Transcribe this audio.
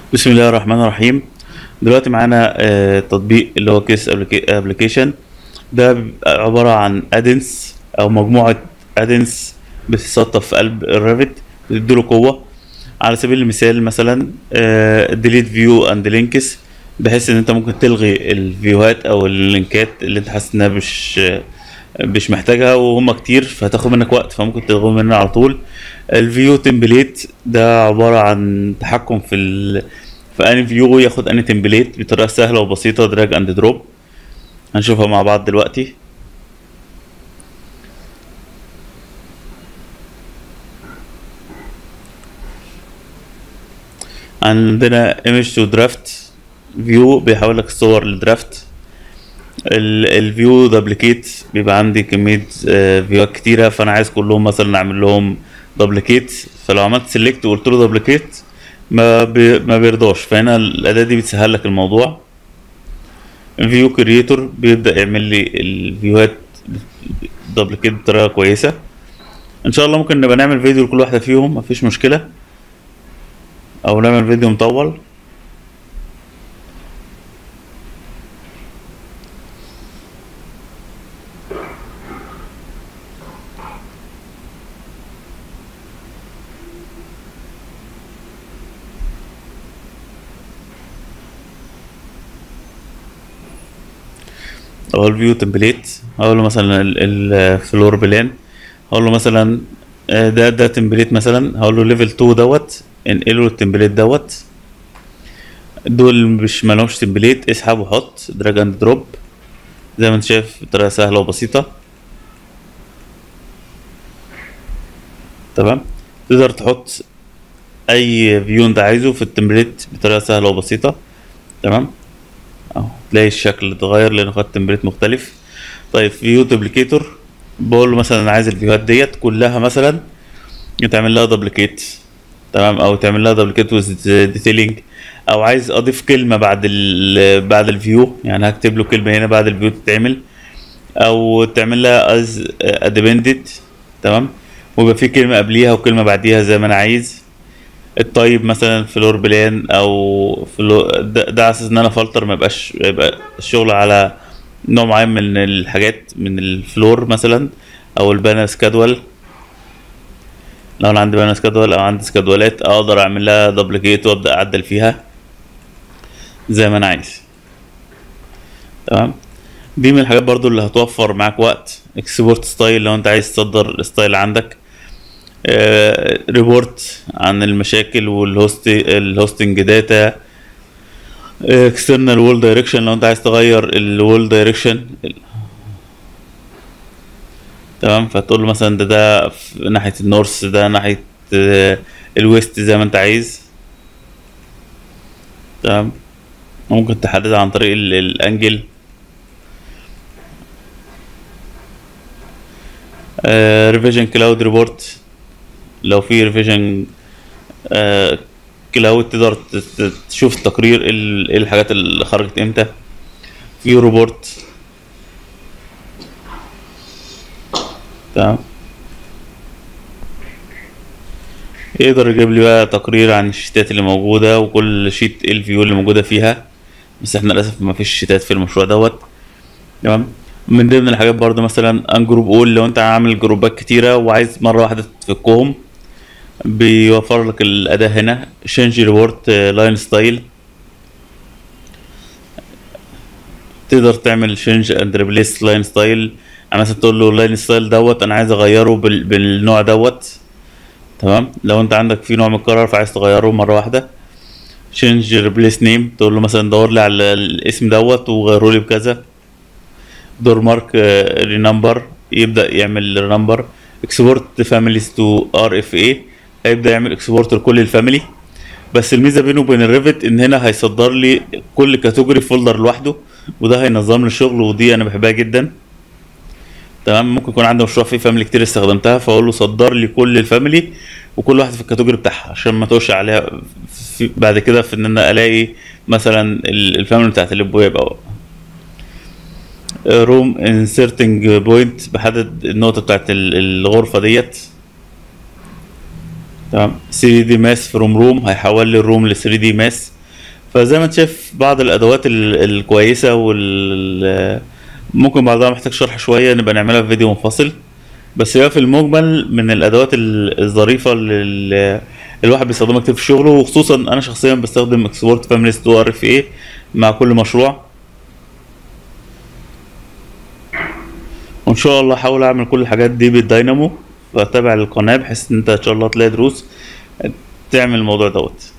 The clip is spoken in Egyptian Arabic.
بسم الله الرحمن الرحيم دلوقتي معانا آه، تطبيق اللي هو كيس ابلكيشن ده بيبقى عبارة عن ادنس او مجموعة ادنس بتتسطب في قلب الريفت بتديله قوة على سبيل المثال مثلا ديليت فيو اند لينكس بحيث ان انت ممكن تلغي الفيوهات او اللينكات اللي انت حاسس انها مش مش محتاجها وهم كتير فهتاخد منك وقت فممكن تلغيهم منها على طول الفيو تمبليت ده عبارة عن تحكم في ال... في اني فيو ياخد اني تمبليت بطريقة سهلة وبسيطة دراج اند دروب هنشوفها مع بعض دلوقتي عندنا ايمج تو درافت فيو بيحول لك الصور لدرافت الفيو دبليكيت بيبقى عندي كمية آه، فيوهات كتيرة فأنا عايز كلهم مثلا أعمل لهم دبليكيت فلو عملت سيلكت وقلت له دبليكيت ما بي ما بيرضاش فهنا الأداة دي بتسهل لك الموضوع فيو كرييتور بيبدأ يعمل لي الفيوهات دبليكيت بطريقة كويسة إن شاء الله ممكن نبقى نعمل فيديو لكل واحدة فيهم مفيش مشكلة أو نعمل فيديو مطول او الفيو تمبليت اقول له مثلا الفلور بلان اقول له مثلا آه، ده ده تمبليت مثلا هقول له ليفل 2 دوت انقله التمبليت دوت دول مش مالهمش تمبليت اسحب وحط دراج اند دروب زي ما انت شايف بطريقه سهله وبسيطه تمام تقدر تحط اي فيو انت عايزه في التمبليت بطريقه سهله وبسيطه تمام اهو تلاقي الشكل اتغير لان خد تمبليت مختلف طيب فيو دوبليكيتور بقول له مثلا انا عايز الفيوهات ديت كلها مثلا تعمل لها دوبليكيت تمام او تعمل لها دوبليكيت ويز ديتيلينج او عايز اضيف كلمه بعد ال بعد الفيو يعني هكتب له كلمه هنا بعد الفيو تتعمل او تعمل لها از ادبندد تمام ويبقى في كلمه قبليها وكلمه بعديها زي ما انا عايز الطيب مثلا فلور بلان او فلو ده, ده على اساس ان انا فلتر ما يبقاش يبقى الشغل على نوع معين من الحاجات من الفلور مثلا او البانا سكادول لو انا عندي بانا سكادول او عندي سكادولات اقدر اعمل لها دبليكيت وابدا اعدل فيها زي ما انا عايز تمام دي من الحاجات برضو اللي هتوفر معاك وقت اكسبورت ستايل لو انت عايز تصدر الستايل عندك ريبورت عن المشاكل والهوست الهوستنج داتا اكسترنال وول دايركشن لو انت عايز تغير الوول دايركشن تمام فتقول له مثلا ده ده في ناحية النورث ده ناحية آه، الويست زي ما انت عايز تمام ممكن تحددها عن طريق ال- الانجل ريفيجن كلاود ريبورت لو في ريفيجن كلاود تقدر ت- ت- تشوف التقرير ايه ال- ايه الحاجات اللي خرجت امتى في روبورت تمام يقدر يجيب لي بقى تقرير عن الشيتات اللي موجودة وكل شيت ايه الفيو اللي موجودة فيها بس احنا للأسف ما فيش شيتات في المشروع دوت تمام من ضمن الحاجات برضه مثلا ان جروب اول لو انت عامل جروبات كتيرة وعايز مرة واحدة تفكهم بيوفر لك الأداة هنا change ريبورت لاين ستايل تقدر تعمل change and replace لاين ستايل يعني مثلا تقول له لاين ستايل دوت انا عايز اغيره بال... بالنوع دوت تمام لو انت عندك في نوع متكرر فعايز تغيره مرة واحدة change replace name تقول له مثلا دور لي على الاسم دوت وغيره لي بكذا دور مارك رينمبر يبدأ يعمل رينمبر اكسبورت فاميليز تو ار اف اي هيبدأ يعمل اكسبورت لكل الفاميلي بس الميزه بينه وبين الريفت ان هنا هيصدر لي كل كاتيجوري فولدر لوحده وده هينظم لي الشغل ودي انا بحبها جدا تمام ممكن يكون عندي مشروع فيه فاميلي كتير استخدمتها فاقول له صدر لي كل الفاميلي وكل واحد في الكاتيجوري بتاعها عشان ما توش عليها في بعد كده في ان انا الاقي مثلا ال- الفاميلي بتاعت الويب او روم انسرتنج بوينت بحدد النقطه بتاعت ال- الغرفه ديت تمام 3 دي ماس فروم روم هيحول لي الروم ل 3 دي ماس فزي ما انت شايف بعض الادوات ال- الكويسه وال ممكن بعضها محتاج شرح شويه نبقى نعملها في فيديو منفصل بس هي في المجمل من الادوات ال- الظريفه اللي ال- الواحد بيستخدمها كتير في شغله وخصوصا انا شخصيا بستخدم اكسبورت فاميليست و ار اف اي مع كل مشروع وان شاء الله احاول اعمل كل الحاجات دي بالداينامو فاتابع القناه بحيث ان انت ان شاء الله تلاقي دروس تعمل الموضوع دوت